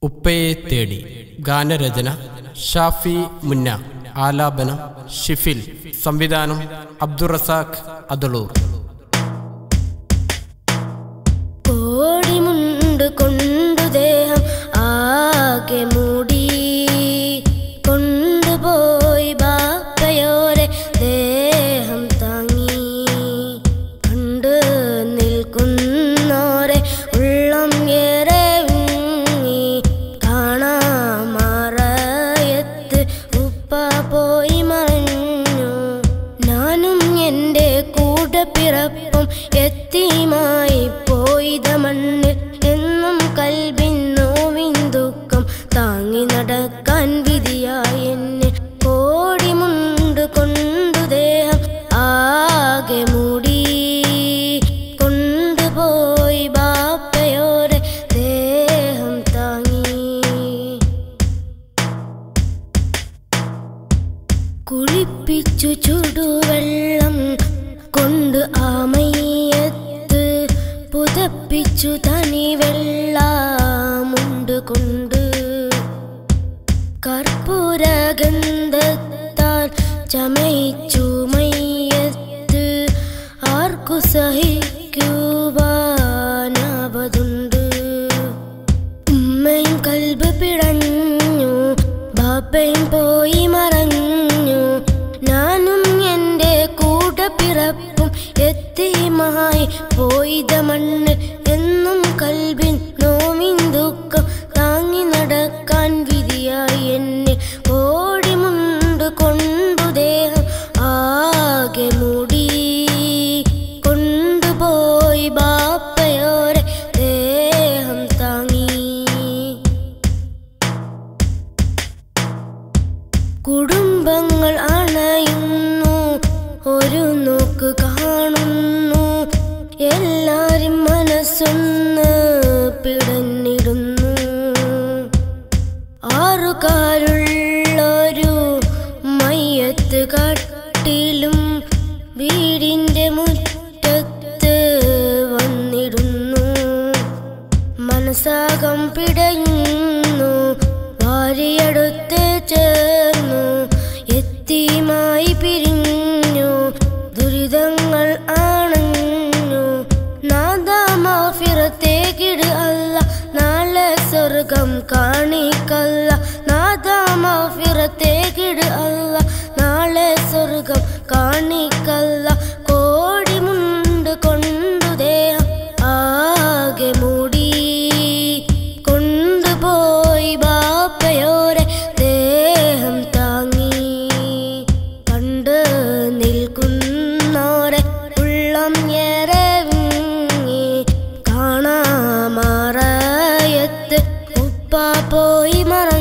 ഉപ്പയെ തേടി ഗാനരചന ഷാഫി മുന്ന ആലാപനം ഷിഫിൽ സംവിധാനം അബ്ദുറസാഖ് അദളൂർ കോടിമുണ്ട് കൊണ്ടു ദേഹം ആകെ മൂടി കൊണ്ടുപോയി ബാപ്പയോരെ ദേഹം താങ്ങി കണ്ട് നിൽക്കുന്നോരെ ഉള്ളം ഏറെ വിങ്ങി കാണാമറയത്ത് ഉപ്പ പോയി മറഞ്ഞു ഞാനും എൻ്റെ കൂടെ പിറപ്പും എത്തിയുമായി പോയിത മണ്ണിൽ എന്നും കൽബിൻ നോവിൻ ദുഃഖം താങ്ങി നടക്കാൻ വിധിയായി എന്നെ കോടിമുണ്ട് കൊണ്ടു ദേഹം ആകെ മൂടി കൊണ്ടുപോയി ബാപ്പയോരെ ദേഹം താങ്ങി കുളിപ്പിച്ചു ചുടുവെള്ളം കൊണ്ട് ആമയ്യത്ത് പുതപ്പിച്ചു തനി വെള്ളമുണ്ട് കൊണ്ട് കർപ്പൂരഗന്ധത്താൽ ചമയിച്ചു മയ്യത്ത് ആർക്കു സഹിക്കുവാനാവതുണ്ട് ഉമ്മയും കൽബ് പിടഞ്ഞു ബാപ്പയും പോയി മറഞ്ഞു ഞാനും എൻ്റെ കൂടെ പിറപ്പും എത്തിയുമായി പോയിത മണ്ണിൽ എന്നും കൽബിൻ നോമിൻ ദുഃഖം താങ്ങി നടക്കാൻ വിധിയായി എന്നെ കോടിമുണ്ട് കൊണ്ടു ദേഹം ആകെ മൂടി കൊണ്ടുപോയി ബാപ്പയോരെ ദേഹം താങ്ങി കുടുംബങ്ങൾ അണയുന്നു ഒരു നോക്ക് കാണുന്നു എല്ലാരും മനസ്സൊന്ന് പിടഞ്ഞിടുന്നു ആറുകാലുള്ളൊരു മയ്യത്ത് കട്ടിലും വീടിന്റെ മുറ്റത്ത് വന്നിടുന്നു മനസ്സാകം പിടയുന്നു ഭാര്യയടുത്ത് ചേർന്നു എത്തിയുമായി പിരിഞ്ഞു ദുരിതങ്ങൾ ആണഞ്ഞു നാദാമാഫിറത്തേക്കിട് അല്ല നാളെ സ്വർഗം കാണിക്കല്ല നാദാമാഫിറത്തേക്കിട് അല്ല നാളെ സ്വർഗം കാണിക്കല്ല കോടിമുണ്ട് കൊണ്ടു ദേഹം ആകെ മൂടി കൊണ്ടുപോയി ബാപ്പയോരെ ദേഹം താങ്ങി കണ്ട് നിൽക്കുന്നോരെ ഉള്ളം ഏറെ വിങ്ങി കാണാമറയത്ത് ഉപ്പ പോയി മറഞ്ഞു